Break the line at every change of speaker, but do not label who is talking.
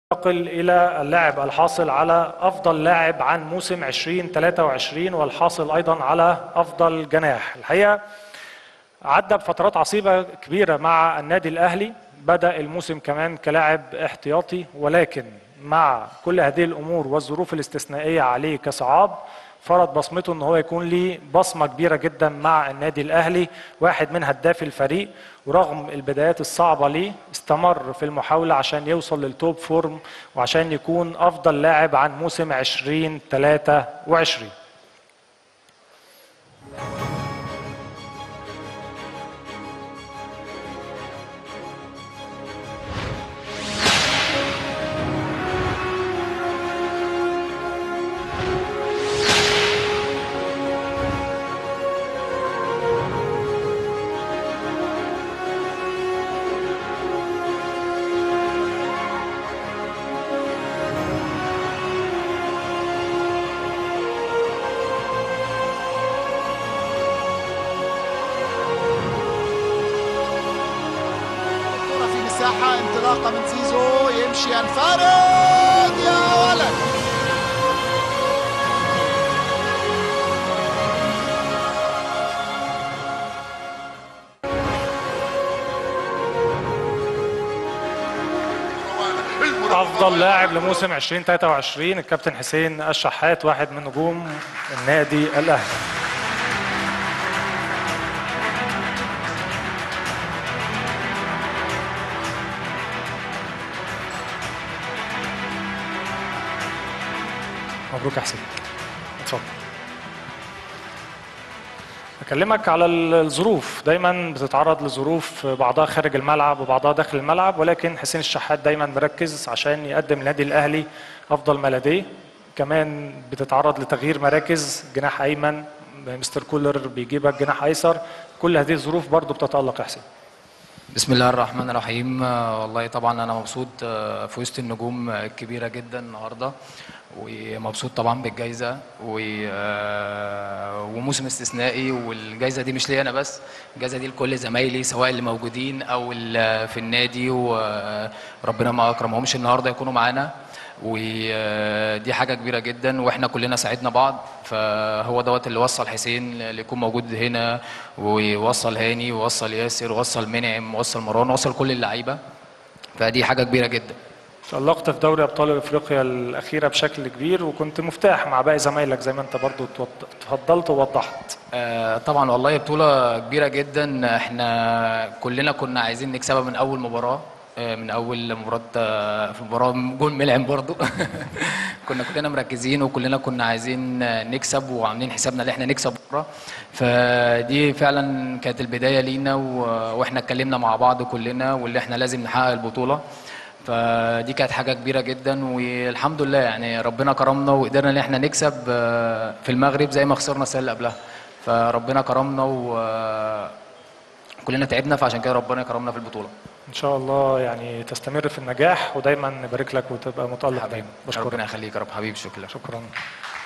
ننتقل إلى اللاعب الحاصل على أفضل لاعب عن موسم 2023 والحاصل أيضا على أفضل جناح الحقيقة عدى بفترات عصيبة كبيرة مع النادي الأهلي بدأ الموسم كمان كلاعب احتياطي ولكن مع كل هذه الأمور والظروف الاستثنائية عليه كصعاب فرض بصمته ان هو يكون ليه بصمه كبيره جدا مع النادي الاهلي واحد من هدافي الفريق ورغم البدايات الصعبه ليه استمر في المحاوله عشان يوصل للتوب فورم وعشان يكون افضل لاعب عن موسم 2023
الكرة في مساحة انطلاقة من زيزو يمشي ينفرد يا ولد
افضل لاعب لموسم 2023 الكابتن حسين الشحات واحد من نجوم النادي الاهلي مبروك يا حسين اتفضل اكلمك على الظروف دايما بتتعرض لظروف بعضها خارج الملعب وبعضها داخل الملعب ولكن حسين الشحات دايما مركز عشان يقدم للنادي الاهلي افضل ما لديه كمان بتتعرض لتغيير مراكز جناح ايمن مستر كولر بيجيبك جناح ايسر كل هذه الظروف برضو بتتالق يا حسين
بسم الله الرحمن الرحيم آه، والله طبعا انا مبسوط آه، في وسط النجوم آه، الكبيره جدا النهارده ومبسوط طبعا بالجائزه و- آه، وموسم استثنائي والجائزه دي مش ليا انا بس الجائزه دي لكل زمايلي سواء اللي موجودين او اللي في النادي وربنا ما اكرمهمش النهارده يكونوا معانا ودي حاجه كبيره جدا واحنا كلنا ساعدنا بعض فهو دوت اللي وصل حسين ليكون موجود هنا ووصل هاني ووصل ياسر ووصل منعم ووصل مروان ووصل كل اللعيبه فدي حاجه كبيره جدا
تألقت في دوري ابطال افريقيا الاخيره بشكل كبير وكنت مفتاح مع باقي زمايلك زي ما انت برضو توض- تفضلت ووضحت
آه، طبعا والله بطولة كبيرة جدا احنا كلنا كنا عايزين نكسبها من أول مباراة آه، من أول مباراة آه، في مباراة جول ملعب برضو كنا كلنا مركزين وكلنا كنا عايزين آه، نكسب وعاملين حسابنا ان احنا نكسب بكرة فدي فعلا كانت البداية لينا و- واحنا اتكلمنا مع بعض كلنا واللي احنا لازم نحقق البطولة فدي كانت حاجة كبيرة جدا والحمد لله يعني ربنا كرمنا وقدرنا ان احنا نكسب آه، في المغرب زي ما خسرنا السنة اللي قبلها فربنا كرمنا وكلنا تعبنا فعشان كده ربنا كرمنا في البطولة
ان شاء الله يعني تستمر في النجاح ودايما نبارك لك وتبقى متالق دايما
ربنا
بشكرك
يخليك يا رب حبيبي شكرا
شكرا